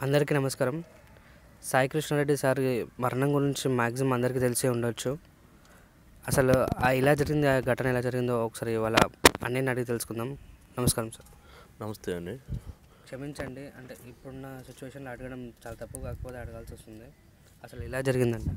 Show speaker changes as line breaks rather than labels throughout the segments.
అందరికీ నమస్కారం సాయి కృష్ణారెడ్డి సార్ మరణం గురించి మ్యాక్సిమం అందరికీ తెలిసే ఉండొచ్చు అసలు ఆ ఇలా జరిగింది ఆ ఘటన ఎలా జరిగిందో ఒకసారి వాళ్ళ అన్నయ్యని అడిగి తెలుసుకుందాం నమస్కారం సార్
నమస్తే అండి
క్షమించండి అంటే ఇప్పుడున్న సిచ్యువేషన్లో అడగడం చాలా తప్పు కాకపోతే అడగాల్సి వస్తుంది అసలు ఇలా జరిగిందండి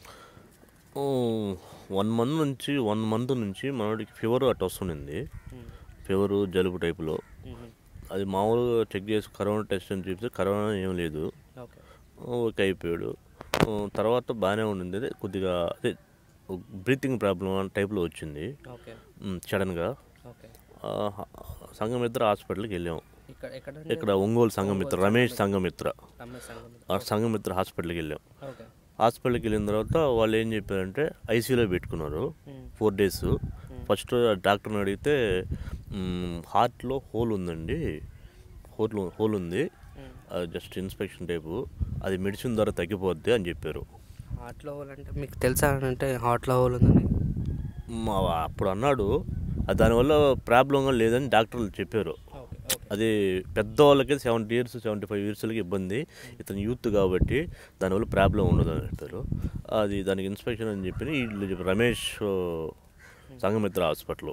వన్ మంత్ నుంచి వన్ మంత్ నుంచి మనోడికి ఫీవర్ అట్లా వస్తుండింది ఫీవరు జలుబు టైపులో అది మామూలుగా చెక్ చేసి కరోనా టెస్ట్ అని చూపిస్తే కరోనా ఏం లేదు
ఓకే
ఓకే అయిపోయాడు ఆ, తర్వాత బాగానే ఉండింది అదే కొద్దిగా అదే బ్రీతింగ్ ప్రాబ్లం టైప్లో వచ్చింది
ఓకే
సడన్గా
ఓకే
సంఘమిత్ర హాస్పిటల్కి వెళ్ళాం
ఇక్కడ ఎక్కడ
ఇక్కడ ఒంగోలు సంఘమిత్ర రమేష్ సంఘమిత్ర
రమేష్ సంఘం
ఆ సంఘమిత్ర హాస్పిటల్కి వెళ్ళాం
ఓకే
హాస్పిటల్కి వెళ్ళిన తర్వాత వాళ్ళు ఏం చెప్పారంటే ఐసీయూలో పెట్టుకున్నారు ఫోర్ డేస్ ఫస్ట్ డాక్టర్ని అడిగితే మ్, హార్ట్లో హోల్ ఉందండి హోల్ హోల్ ఉంది అది జస్ట్ ఇన్స్పెక్షన్ టైపు అది మెడిసిన్ ద్వారా తగ్గిపోద్ది అని చెప్పారు
హార్ట్లో హోల్ అంటే మీకు తెలుసా అంటే హార్ట్లో హోల్ ఉందని
మా అప్పుడు అన్నాడు అది దానివల్ల ప్రాబ్లం లేదని డాక్టర్లు చెప్పారు
ఓకే ఓకే
అది పెద్దవాళ్ళకి సెవెంటీ ఇయర్స్ సెవెంటీ ఫైవ్ ఇయర్స్లకి ఇబ్బంది ఇతను యూత్ కాబట్టి దానివల్ల ప్రాబ్లం ఉండదు అని చెప్పారు అది దానికి ఇన్స్పెక్షన్ అని చెప్పి వీళ్ళు చెప్పారు. రమేష్ సంఘమిత్ర హాస్పిటల్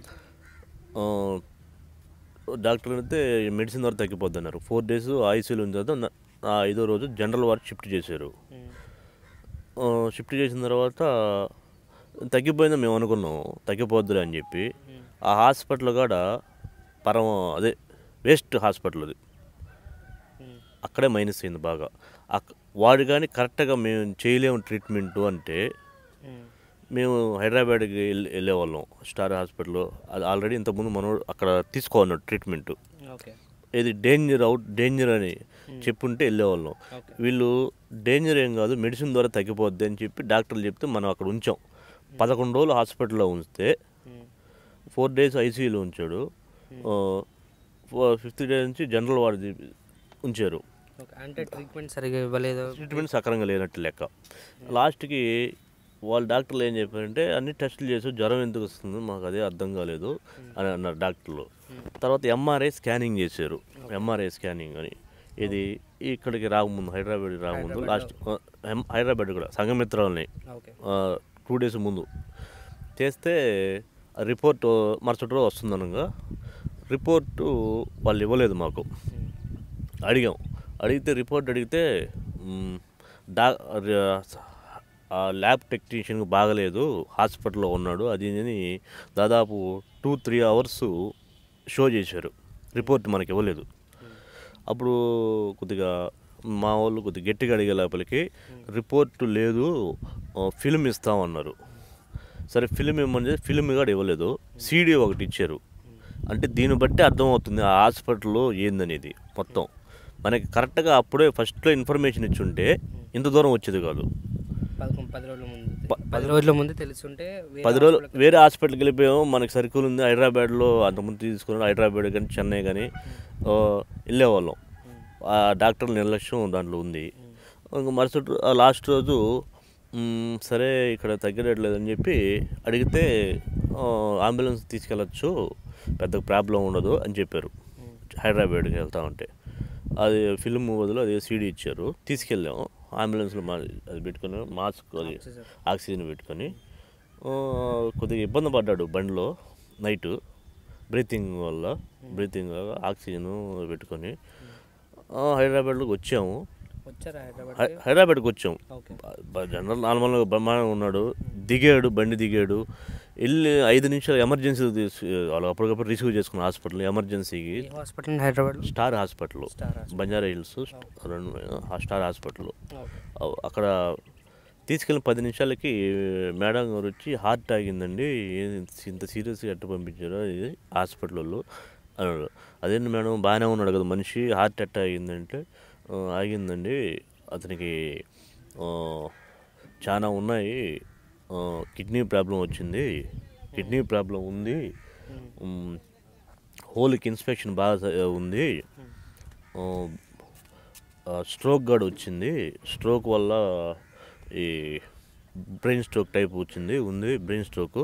డాక్టర్ అయితే మెడిసిన్ ద్వారా తగ్గిపోద్ది అన్నారు ఫోర్ డేస్ ఐసీలో ఉన్న తర్వాత నా- ఆ ఐదో రోజు జనరల్ వార్డ్ షిఫ్ట్ చేశారు ఆ, షిఫ్ట్ చేసిన తర్వాత తగ్గిపోయిందని మేము అనుకున్నాం తగ్గిపోద్దులే అని చెప్పి ఆ హాస్పిటల్ కాడ పరమ అదే వేస్ట్ హాస్పిటల్ అది అక్కడే మైనస్ అయింది బాగా అక్- వాడు కానీ కరెక్ట్గా మేము చేయలేము ట్రీట్మెంట్ అంటే మేము హైదరాబాద్కి వెళ్ళి వెళ్ళేవాళ్ళం స్టార్ హాస్పిటల్లో అది ఆల్రెడీ ఇంతకుముందు మనం అక్కడ తీసుకోవాలన్నాడు ట్రీట్మెంట్
ఓకే
ఇది డేంజర్ అవుట్ డేంజర్ అని చెప్పుంటే వెళ్ళేవాళ్ళం
ఓకే
వీళ్ళు డేంజర్ ఏం కాదు మెడిసిన్ ద్వారా తగ్గిపోద్ది అని చెప్పి డాక్టర్లు చెప్తే మనం అక్కడ ఉంచాం పదకొండు రోజులు హాస్పిటల్లో ఉంచితే ఫోర్ డేస్ ఐసీయూలో ఉంచాడు ఫిఫ్త్ డే నుంచి జనరల్ వార్డ్ ఉంచారు
ఓకే అంటే ట్రీట్మెంట్ సరిగా ఇవ్వలేదు
ట్రీట్మెంట్ సక్రంగా లేనట్టు లెక్క లాస్ట్కి వాళ్ళ డాక్టర్లు ఏం చెప్పారంటే అన్ని టెస్టులు చేసి జ్వరం ఎందుకు వస్తుంది మాకు అదే అర్థం కాలేదు అని అన్నారు డాక్టర్లు తర్వాత ఎంఆర్ఐ స్కానింగ్ చేశారు ఎంఆర్ఐ స్కానింగ్ అని ఇది ఇక్కడికి రాకముందు హైదరాబాద్ రాకముందు లాస్ట్ హైదరాబాద్ కూడా సంఘమిత్రాలని
ఓకే
టూ డేస్ ముందు చేస్తే ఆ రిపోర్ట్ మరుసటి రోజు వస్తుందనగా రిపోర్టు వాళ్ళు ఇవ్వలేదు మాకు అడిగాం అడిగితే రిపోర్ట్ అడిగితే మ్, డా ర- ఆ ల్యాబ్ టెక్నీషియన్ బాగలేదు హాస్పిటల్లో ఉన్నాడు అది ఇది అని దాదాపు టూ త్రీ అవర్స్ షో చేశారు రిపోర్ట్ మనకి ఇవ్వలేదు అప్పుడు కొద్దిగా మా వాళ్ళు కొద్దిగా గట్టిగా అడిగే లోపలికి రిపోర్ట్ లేదు ఆ, ఫిల్మ్ ఇస్తామన్నారు సరే ఫిల్మ్ ఇవ్వమని ఫిల్మ్ కూడా ఇవ్వలేదు సీడీ ఒకటి ఇచ్చారు అంటే దీన్ని బట్టి అర్థమవుతుంది ఆ హాస్పిటల్లో ఏందనేది మొత్తం మనకి కరెక్ట్గా అప్పుడే ఫస్ట్లో ఇన్ఫర్మేషన్ ఇచ్చుంటే ఇంత దూరం వచ్చేది కాదు
పదకొండు పది రోజుల ముందు పది రోజుల ముందు తెలుసుంటే వేరే
పది రోజులు
హాస్పిటల్కి
వేరే హాస్పిటల్కి వెళ్ళిపోయాము మనకి సర్కిల్ ఉంది హైదరాబాద్లో అంతకుముందు తీసుకున్నాం హైదరాబాద్ కానీ చెన్నై కానీ ఆ, వెళ్ళేవాళ్ళం ఆ డాక్టర్ నిర్లక్ష్యం దాంట్లో ఉంది ఇంక మరుసటి రో- ఆ లాస్ట్ రోజు మ్, సరే ఇక్కడ తగ్గట్లేదని చెప్పి అడిగితే ఆ, అంబులెన్స్ తీసుకెళ్ళచ్చు పెద్ద ప్రాబ్లం ఉండదు అని చెప్పారు హైదరాబాద్కి వెళ్తా ఉంటే అది ఫిల్మ్ బదులు అదే సీడీ ఇచ్చారు తీసుకెళ్ళాం అంబులెన్స్లో మా అది పెట్టుకుని మాస్క్ అది
ఆక్సిజన్.
ఆక్సిజన్ పెట్టుకొని ఆ, కొద్దిగా ఇబ్బంది పడ్డాడు బండిలో నైట్ బ్రీతింగ్ వల్ల బ్రీతింగ్ ఆక్సిజన్ పెట్టుకొని ఆ, హైదరాబాద్లోకి వచ్చాము
వచ్చారా హైదరాబాద్
హై- హైదరాబాద్కి వచ్చాము
ఓకే
బ- బ- జనరల్ నార్మల్గా బ్రహ్మాండంగా ఉన్నాడు దిగాడు బండి దిగాడు వెళ్ళి ఐదు నిమిషాలు ఎమర్జెన్సీ తీసు వాళ్ళు అప్పటికప్పుడు రిసీవ్ చేసుకున్న హాస్పిటల్ ఎమర్జెన్సీకి
ఏ hospital Hyderabad
star hospital
star hospital
Banjara hills రెండు ఆ స్టార్ హాస్పిటల్
ఓకే
అవ్- అక్కడ తీసుకెళ్ళిన పది నిమిషాలకి మేడం గారు వచ్చి హార్ట్ ఆగిందండి ఏం ఇంత సీరియస్గా ఎట్ట పంపించారు ఇది హాస్పిటల్ వాళ్ళు అన్నాడు అదేంటి మేడం బాగానే ఉన్నాడు కదా మనిషి హార్ట్ ఎట్ట ఆగిందంటే "ఆ, ఆగిందండి అతనికి ఆ, చాలా ఉన్నాయి ఆ, కిడ్నీ ప్రాబ్లం వచ్చింది కిడ్నీ ప్రాబ్లం ఉంది ఉమ్, హోల్కి ఇన్స్పెక్షన్ బాగా స- ఉంది ఆ, ఆ, స్ట్రోక్ కూడా వచ్చింది స్ట్రోక్ వల్ల ఈ బ్రెయిన్ స్ట్రోక్ టైప్ వచ్చింది ఉంది బ్రెయిన్ స్ట్రోక్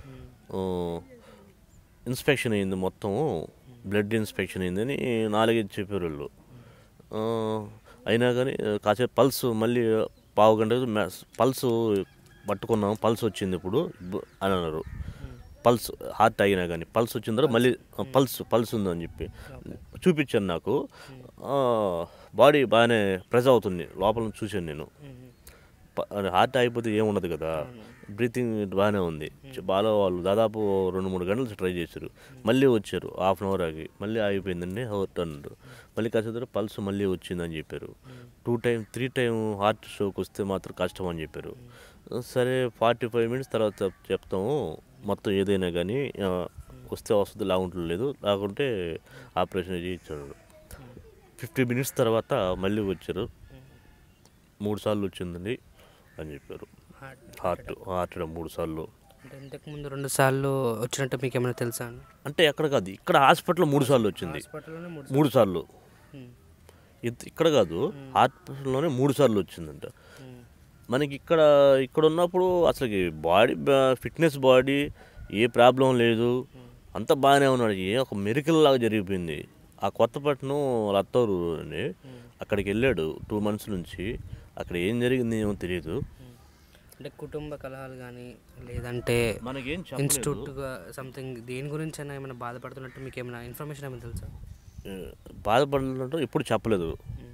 ఇన్స్పెక్షన్ అయింది మొత్తం బ్లడ్ ఇన్స్పెక్షన్ అయిందని నాలుగైదు చెప్పారు వాళ్ళు ఆ, అయినా కానీ ఆ, కాసేపు పల్స్ మళ్ళీ పావు గంట పల్స్ పట్టుకున్నాం పల్స్ వచ్చింది ఇప్పుడు బ- అని అన్నారు పల్స్ హార్ట్ అయినా కానీ పల్స్ వచ్చిన తర్వాత మళ్ళీ ఆ, పల్స్ పల్స్ ఉందని చెప్పి చూపించాను నాకు బాడీ బాగానే ప్రెస్ అవుతుంది లోపల నుంచి చూశాను నేను ప- అది హార్ట్ అయిపోతే ఏముండదు కదా బ్రీతింగ్ బాగానే ఉంది చ- బాగా వాళ్ళు దాదాపు రెండు మూడు గంటలు ట్రై చేశారు మళ్ళీ వచ్చారు హాఫ్ అన్ అవర్ ఆగి మళ్ళీ అయిపోయిందండి హార్ట్ అన్నారు మళ్ళీ కాసేపు పల్స్ మళ్ళీ వచ్చిందని చెప్పారు two time three time heart shock వస్తే మాత్రం కష్టం అని చెప్పారు సరే ఫార్టీ ఫైవ్ మినిట్స్ తర్వాత చెప్- చెప్తాము మొత్తం ఏదైనా కానీ ఆ, వస్తే వస్తుంది లాగుంటలేదు లేకుంటే ఆపరేషన్ చేయించాడు ఫిఫ్టీ మినిట్స్ తర్వాత మళ్ళీ వచ్చారు మూడు సార్లు వచ్చిందండి అని చెప్పారు హార్ట్ హార్ట్ మూడు సార్లు
అంటే ఇంతకుముందు రెండు సార్లు వచ్చినట్టు మీకు ఏమైనా తెలుసా అండి
అంటే ఎక్కడ కాదు ఇక్కడ హాస్పిటల్లో మూడు సార్లు వచ్చింది
హాస్పిటల్లోనే మూడు
మూడు సార్లు
ఉమ్,
ఇత్- ఇక్కడ కాదు హాస్పిటల్లోనే మూడు సార్లు వచ్చిందంట
ఉమ్,
మనకి ఇక్కడ ఇక్కడ ఉన్నప్పుడు అసలుకి బాడీ ఫిట్నెస్ బాడీ ఏ ప్రాబ్లం లేదు అంత బాగానే ఉన్నాడు ఏ ఒక మెరికల్ లాగా జరిగిపోయింది ఆ కొత్తపట్నం లత్తూరు అని అక్కడికి వెళ్ళాడు టూ మంత్స్ నుంచి అక్కడ ఏం జరిగింది ఏమో తెలియదు
ఉమ్. అంటే కుటుంబ కలహాలు కానీ లేదంటే
మనకేం
ఇన్స్టిట్యూట్గా సంథింగ్ దేని గురించి అయినా ఏమైనా బాధపడుతున్నట్టు మీకు ఏమైనా ఇన్ఫర్మేషన్ ఏమైనా తెలుసా
బాధపడాలంటే ఎప్పుడు చెప్పలేదు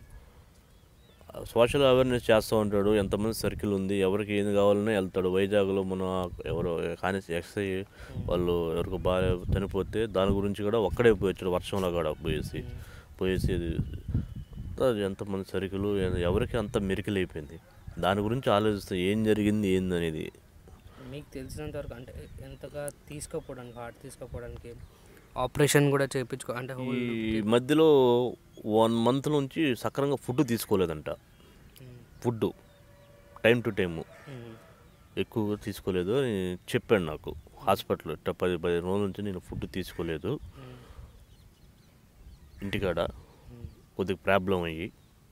సోషల్ అవేర్నెస్ చేస్తూ ఉంటాడు ఎంతమంది సర్కిల్ ఉంది ఎవరికి ఏది కావాలన్నా వెళ్తాడు వైజాగ్లో మన ఎవరో కానీ ఎక్సై వాళ్ళు ఎవరికి బాగా చనిపోతే దాని గురించి కూడా ఒక్కడే పోయొచ్చాడు వర్షంలో కూడా పోయేసి పోయేసి అది ఎంతమంది సరుకులు ఎవరికి అంత మెరికలు అయిపోయింది దాని గురించి ఆలోచిస్తే ఏం జరిగింది ఏంది అనేది
మీకు తెలిసినంత వరకు అంటే ఎంతగా తీసుకోపోవడానికి హార్ట్ తీసుకోపోవడానికి ఆపరేషన్ కూడా చేయించుకో అంటే whole-
ఈ మధ్యలో వన్ మంత్ నుంచి సక్రంగా ఫుడ్ తీసుకోలేదంట
ఉమ్,
ఫుడ్ టైం టు టైము
ఉమ్,
ఎక్కువగా తీసుకోలేదు అని చెప్పాడు నాకు హాస్పిటల్ ఇట్ట పది పది రోజుల నుంచి నేను ఫుడ్ తీసుకోలేదు
ఉమ్,
ఇంటికాడ
ఉమ్.
కొద్దిగా ప్రాబ్లం అయ్యి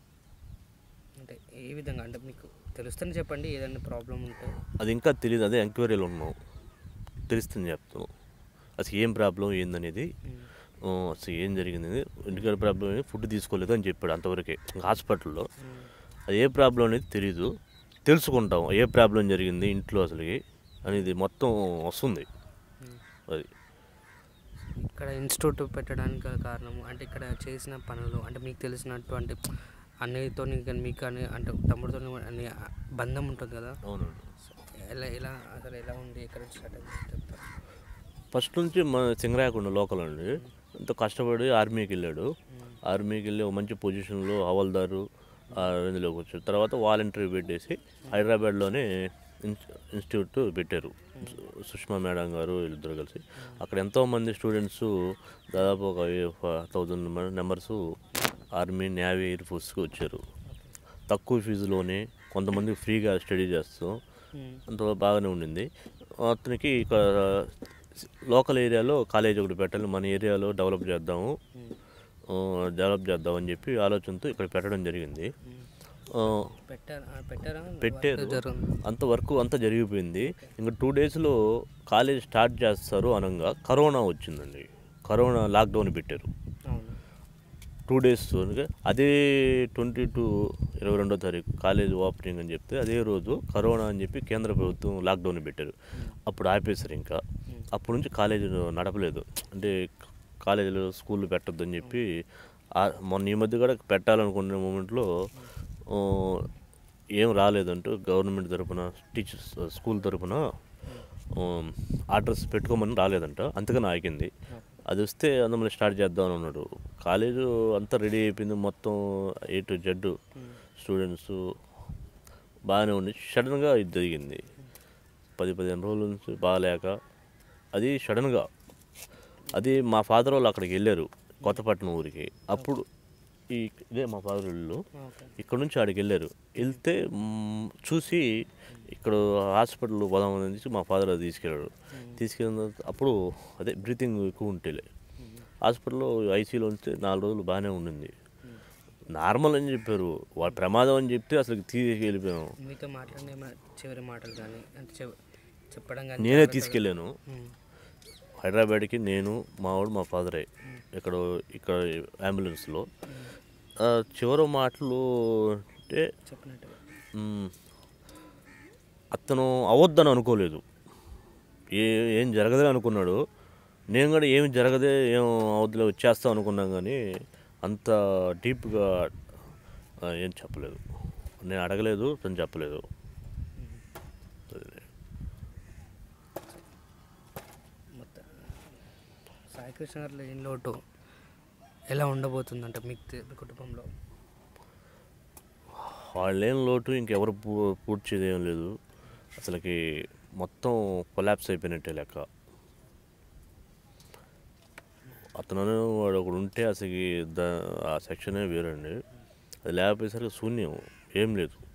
అంటే ఏ విధంగా అంటే మీకు తెలుస్తేనే చెప్పండి ఏదైనా ప్రాబ్లం ఉంటే
అది ఇంకా తెలియదు అదే ఎంక్వైరీలో ఉన్నాం తెలుస్తుంది చెప్తాను అసలు ఏం ప్రాబ్లం ఏందనేది
ఉమ్,
ఆ, అసలు ఏం జరిగింది అనేది ఇంటికాడ ప్రాబ్లం అనేది ఫుడ్ తీసుకోలేదు అని చెప్పాడు అంతవరకే ఇంకా హాస్పిటల్లో
ఉమ్,
అది ఏ ప్రాబ్లం అనేది తెలీదు తెలుసుకుంటాం ఏ ప్రాబ్లం జరిగింది ఇంట్లో అసలుకి అనేది మొత్తం వస్తుంది
ఉమ్.
అది
ఇక్కడ ఇన్స్టిట్యూట్ పెట్టడానికి గల కారణము అంటే ఇక్కడ చేసిన పనులు అంటే మీకు తెలిసినటువంటి అన్నయ్యతో కానీ మీకు కానీ అంటే తమ్ముడితో అన్ని బంధం ఉంటుంది కదా
అవునండి
సో ఎలా ఎలా అసలు ఎలా ఉంది ఎక్కడ నుంచి స్టార్ట్ అయింది చెప్తారు
ఫస్ట్ నుంచి మన సింగరాయకొండ లోకల్ అండి ఎంతో కష్టపడి ఆర్మీకి వెళ్ళాడు ఆర్మీకి వెళ్ళి ఒక మంచి పొజిషన్లో హవల్దారు ఆ రేంజ్లోకి వచ్చాడు తర్వాత వాలంటరీ పెట్టేసి హైదరాబాద్లోనే ఇన్స్- ఇన్స్టిట్యూట్ పెట్టారు సు- సుష్మా మేడం గారు వీళ్ళిద్దరు కలిసి అక్కడ ఎంతోమంది స్టూడెంట్స్ దాదాపు ఒక thousand numbers army navy air ఫోర్స్కి వచ్చారు తక్కువ ఫీజులోనే కొంతమంది ఫ్రీగా స్టడీ చేస్తూ అంత బాగానే ఉండింది అతనికి ఇక లోకల్ ఏరియాలో కాలేజ్ ఒకటి పెట్టాలి మన ఏరియాలో డెవలప్ చేద్దాము ఆ, డెవలప్ చేద్దాం అని చెప్పి ఆలోచనతో ఇక్కడ పెట్టడం జరిగింది ఆ,
పెట్టారా పెట్టారా
పెట్టారు
వర్క్ జరుగుతుంది
అంత వర్క్ అంతా జరిగిపోయింది ఇంకా టూ డేస్లో కాలేజ్ స్టార్ట్ చేస్తారు అనగా కరోనా వచ్చిందండి కరోనా లాక్డౌన్ పెట్టారు
అవును
టూ డేస్ అదే ట్వంటీ టు ఇరవై రెండో తారీఖు కాలేజ్ ఓపెనింగ్ అని చెప్తే అదే రోజు కరోనా అని చెప్పి కేంద్ర ప్రభుత్వం లాక్డౌన్ పెట్టారు అప్పుడు ఆపేశారు ఇంకా అప్పటి నుంచి కాలేజీ నడపలేదు అంటే కాలేజీలో స్కూళ్ళు పెట్టొద్దని చెప్పి ఆ- మొన్న ఈ మధ్య కూడా పెట్టాలనుకునే మూమెంట్లో ఆ, ఏం రాలేదంటూ గవర్నమెంట్ తరపున టీచర్స్ స్కూల్ తరపున ఆర్డర్స్ పెట్టుకోమని రాలేదంట అందుకని ఆగింది అది వస్తే అందులో స్టార్ట్ చేద్దాం అని ఉన్నాడు కాలేజ్ అంతా రెడీ అయిపోయింది మొత్తం ఏ టు జెడ్ స్టూడెంట్స్ బాగానే ఉండి సడన్గా ఇది జరిగింది పది పదిహేను రోజుల నుంచి బాగాలేక అది సడన్గా అది మా ఫాదర్ వాళ్ళు అక్కడికి వెళ్ళారు కొత్తపట్నం ఊరికి అప్పుడు ఈ ఇదే మా ఫాదర్ ఇల్లు
ఓకే
ఇక్కడ నుంచి ఆడికి వెళ్ళారు వెళ్తే మ్, చూసి ఇక్కడ హాస్పిటల్ పోదాం అనేసి మా ఫాదర్ అది తీసుకెళ్ళాడు తీసుకెళ్ళిన తర్వాత అప్పుడు అదే బ్రీతింగ్ ఎక్కువ ఉంటేలే హాస్పిటల్లో ఐసీలో ఉంటే నాలుగు రోజులు బాగానే ఉండింది నార్మల్ అని చెప్పారు వాడు ప్రమాదం అని చెప్తే అసలు తీసి వెళ్ళిపోయాం
మీతో మాట్లాడిన ఏమైనా చివరి మాటలు కానీ అంటే చెప్- చెప్పడం కానీ
నేనే తీసుకెళ్ళాను
ఉమ్,
హైదరాబాద్కి నేను మా వాడు మా ఫాదరే ఇక్కడ ఇక్కడ అంబులెన్స్లో ఆ, చివరి మాటలు అంటే
చెప్పినట్టుగా
మ్, అతను అవద్దని అనుకోలేదు ఏ ఏం జరగదని అనుకున్నాడు నేను కూడా ఏమి జరగదే ఏం అవద్దులే వచ్చేస్తాం అనుకున్నాం కానీ అంత డీప్గా ఆ, ఏం చెప్పలేదు నేను అడగలేదు తను చెప్పలేదు
మొత్తం సాయికృష్ణ గారిలో ఏం లోటు ఎలా ఉండబోతుందంట మీకు తె- మీ కుటుంబంలో
వాళ్ళేం లోటు ఇంకెవరు పూ పూడ్చేది ఏం లేదు అసలుకి మొత్తం కొలాప్స్ అయిపోయినట్టే లెక్క అతను వాడు ఒకడు ఉంటే అసలు దా ఆ సెక్షనే వేరండి అది లేకపోయేసరికి శూన్యం ఏం లేదు